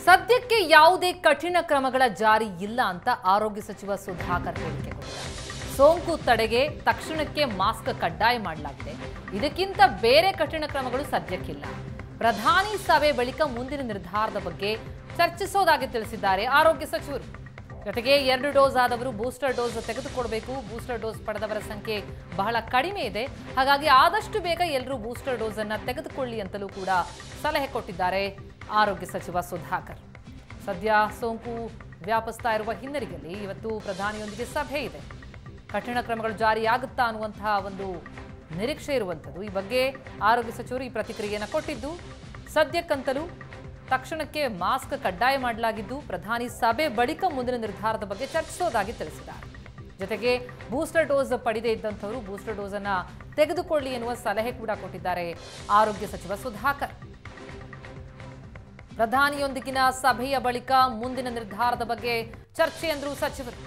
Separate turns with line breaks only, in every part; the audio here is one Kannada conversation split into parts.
ಸದ್ಯಕ್ಕೆ ಯಾವುದೇ ಕಠಿಣ ಕ್ರಮಗಳ ಜಾರಿ ಇಲ್ಲ ಅಂತ ಆರೋಗ್ಯ ಸಚಿವ ಸುಧಾಕರ್ ಹೇಳಿಕೆ ಕೊಟ್ಟಿದ್ದಾರೆ ಸೋಂಕು ತಡೆಗೆ ತಕ್ಷಣಕ್ಕೆ ಮಾಸ್ಕ್ ಕಡ್ಡಾಯ ಮಾಡಲಾಗಿದೆ ಇದಕ್ಕಿಂತ ಬೇರೆ ಕಠಿಣ ಕ್ರಮಗಳು ಸದ್ಯಕ್ಕಿಲ್ಲ ಪ್ರಧಾನಿ ಸಭೆ ಬಳಿಕ ಮುಂದಿನ ನಿರ್ಧಾರದ ಬಗ್ಗೆ ಚರ್ಚಿಸೋದಾಗಿ ತಿಳಿಸಿದ್ದಾರೆ ಆರೋಗ್ಯ ಸಚಿವರು ಜೊತೆಗೆ ಎರಡು ಡೋಸ್ ಆದವರು ಬೂಸ್ಟರ್ ಡೋಸ್ ತೆಗೆದುಕೊಳ್ಬೇಕು ಬೂಸ್ಟರ್ ಡೋಸ್ ಪಡೆದವರ ಸಂಖ್ಯೆ ಬಹಳ ಕಡಿಮೆ ಇದೆ ಹಾಗಾಗಿ ಆದಷ್ಟು ಬೇಗ ಎಲ್ಲರೂ ಬೂಸ್ಟರ್ ಡೋಸ್ ಅನ್ನ ತೆಗೆದುಕೊಳ್ಳಿ ಅಂತಲೂ ಕೂಡ ಸಲಹೆ ಕೊಟ್ಟಿದ್ದಾರೆ ಆರೋಗ್ಯ ಸಚಿವ ಸುಧಾಕರ್ ಸದ್ಯ ಸೋಂಕು ವ್ಯಾಪಿಸ್ತಾ ಇರುವ ಹಿನ್ನೆಲೆಯಲ್ಲಿ ಇವತ್ತು ಪ್ರಧಾನಿಯೊಂದಿಗೆ ಸಭೆ ಇದೆ ಕಠಿಣ ಕ್ರಮಗಳು ಜಾರಿಯಾಗುತ್ತಾ ಅನ್ನುವಂತಹ ಒಂದು ನಿರೀಕ್ಷೆ ಇರುವಂಥದ್ದು ಈ ಬಗ್ಗೆ ಆರೋಗ್ಯ ಸಚಿವರು ಈ ಪ್ರತಿಕ್ರಿಯೆಯನ್ನು ಕೊಟ್ಟಿದ್ದು ಸದ್ಯಕ್ಕಂತಲೂ ತಕ್ಷಣಕ್ಕೆ ಮಾಸ್ಕ್ ಕಡ್ಡಾಯ ಮಾಡಲಾಗಿದ್ದು ಪ್ರಧಾನಿ ಸಭೆ ಬಳಿಕ ಮುಂದಿನ ನಿರ್ಧಾರದ ಬಗ್ಗೆ ಚರ್ಚಿಸೋದಾಗಿ ತಿಳಿಸಿದ್ದಾರೆ ಜೊತೆಗೆ ಬೂಸ್ಟರ್ ಡೋಸ್ ಪಡೆದೇ ಇದ್ದಂಥವರು ಬೂಸ್ಟರ್ ಡೋಸ್ ಅನ್ನ ತೆಗೆದುಕೊಳ್ಳಿ ಎನ್ನುವ ಸಲಹೆ ಕೂಡ ಕೊಟ್ಟಿದ್ದಾರೆ ಆರೋಗ್ಯ ಸಚಿವ ಸುಧಾಕರ್ ಪ್ರಧಾನಿಯೊಂದಿಗಿನ ಸಭೆಯ ಬಳಿಕ ಮುಂದಿನ ನಿರ್ಧಾರದ ಬಗ್ಗೆ ಚರ್ಚೆ ಎಂದರು ಸಚಿವರು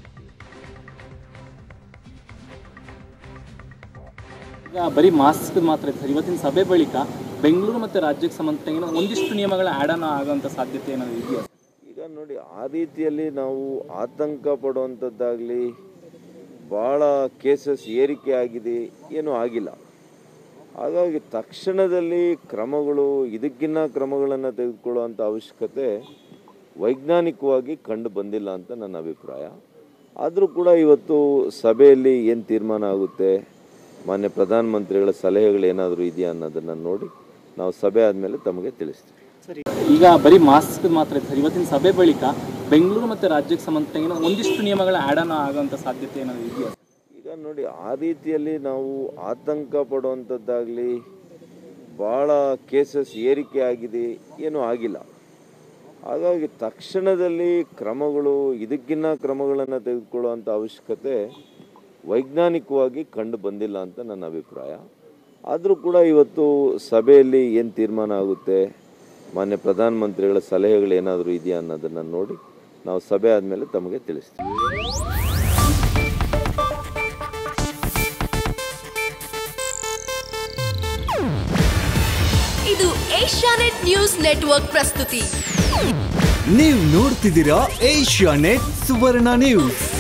ಈಗ ಬರೀ ಮಾಸ್ಕ್ ಮಾತ್ರ ಇದೆ ಸರ್ ಇವತ್ತಿನ ಸಭೆ ಬಳಿಕ ಬೆಂಗಳೂರು ಮತ್ತು ರಾಜ್ಯಕ್ಕೆ ಸಂಬಂಧಪಟ್ಟಂಗೆ ಒಂದಿಷ್ಟು ನಿಯಮಗಳ ಆ್ಯಡ್ ಆನ್ ಆಗುವಂಥ ಸಾಧ್ಯತೆ ಏನಾದರೂ ಇದೆಯಾ ಸರ್?
ಈಗ ನೋಡಿ ಆ ರೀತಿಯಲ್ಲಿ ನಾವು ಆತಂಕ ಪಡುವಂಥದ್ದಾಗಲಿ ಭಾಳ ಕೇಸಸ್ ಏರಿಕೆ ಆಗಿದೆ ಏನೂ ಆಗಿಲ್ಲ ಹಾಗಾಗಿ ತಕ್ಷಣದಲ್ಲಿ ಕ್ರಮಗಳು ಇದಕ್ಕಿನ್ನ ಕ್ರಮಗಳನ್ನು ತೆಗೆದುಕೊಳ್ಳುವಂಥ ಅವಶ್ಯಕತೆ ವೈಜ್ಞಾನಿಕವಾಗಿ ಕಂಡು ಬಂದಿಲ್ಲ ಅಂತ ನನ್ನ ಅಭಿಪ್ರಾಯ ಆದರೂ ಕೂಡ ಇವತ್ತು ಸಭೆಯಲ್ಲಿ ಏನು ತೀರ್ಮಾನ ಆಗುತ್ತೆ ಮಾನ್ಯ ಪ್ರಧಾನಮಂತ್ರಿಗಳ ಸಲಹೆಗಳು ಏನಾದರೂ ಇದೆಯಾ ಅನ್ನೋದನ್ನು ನೋಡಿ ನಾವು ಸಭೆ ಆದಮೇಲೆ ತಮಗೆ ತಿಳಿಸ್ತೀವಿ
ಸರಿ ಈಗ ಬರೀ ಮಾಸ್ಕ್ ಮಾತ್ರ ಇದೆ ಸರ್ ಇವತ್ತಿನ ಸಭೆ ಬಳಿಕ ಬೆಂಗಳೂರು ಮತ್ತು ರಾಜ್ಯಕ್ಕೆ ಸಂಬಂಧಪಟ್ಟಂಗೆ ಒಂದಿಷ್ಟು ನಿಯಮಗಳ ಆ್ಯಡ್ ಆನ್ ಆಗುವಂಥ ಸಾಧ್ಯತೆ ಏನಾದರೂ ಇದೆಯಾ ಸರ್?
ಈಗ ನೋಡಿ ಆ ರೀತಿಯಲ್ಲಿ ನಾವು ಆತಂಕ ಪಡುವಂಥದ್ದಾಗಲಿ ಭಾಳ ಕೇಸಸ್ ಏರಿಕೆ ಆಗಿದೆ ಏನೂ ಆಗಿಲ್ಲ ಹಾಗಾಗಿ ತಕ್ಷಣದಲ್ಲಿ ಕ್ರಮಗಳು ಇದಕ್ಕಿನ್ನ ಕ್ರಮಗಳನ್ನು ತೆಗೆದುಕೊಳ್ಳುವಂಥ ಅವಶ್ಯಕತೆ ವೈಜ್ಞಾನಿಕವಾಗಿ ಕಂಡು ಬಂದಿಲ್ಲ ಅಂತ ನನ್ನ ಅಭಿಪ್ರಾಯ ಆದರೂ ಕೂಡ ಇವತ್ತು ಸಭೆಯಲ್ಲಿ ಏನು ತೀರ್ಮಾನ ಆಗುತ್ತೆ ಮಾನ್ಯ ಪ್ರಧಾನಮಂತ್ರಿಗಳ ಸಲಹೆಗಳು ಏನಾದರೂ ಇದೆಯಾ ಅನ್ನೋದನ್ನು ನೋಡಿ ನಾವು ಸಭೆ ಆದಮೇಲೆ ತಮಗೆ ತಿಳಿಸ್ತೀವಿ
ಇದು ಏಷ್ಯಾನೆಟ್ ನ್ಯೂಸ್ ನೆಟ್ವರ್ಕ್ ಪ್ರಸ್ತುತಿ
ನೀವು ನೋಡ್ತಿದ್ದೀರಾ ಏಷ್ಯಾ ನೆಟ್ ಸುವರ್ಣ ನ್ಯೂಸ್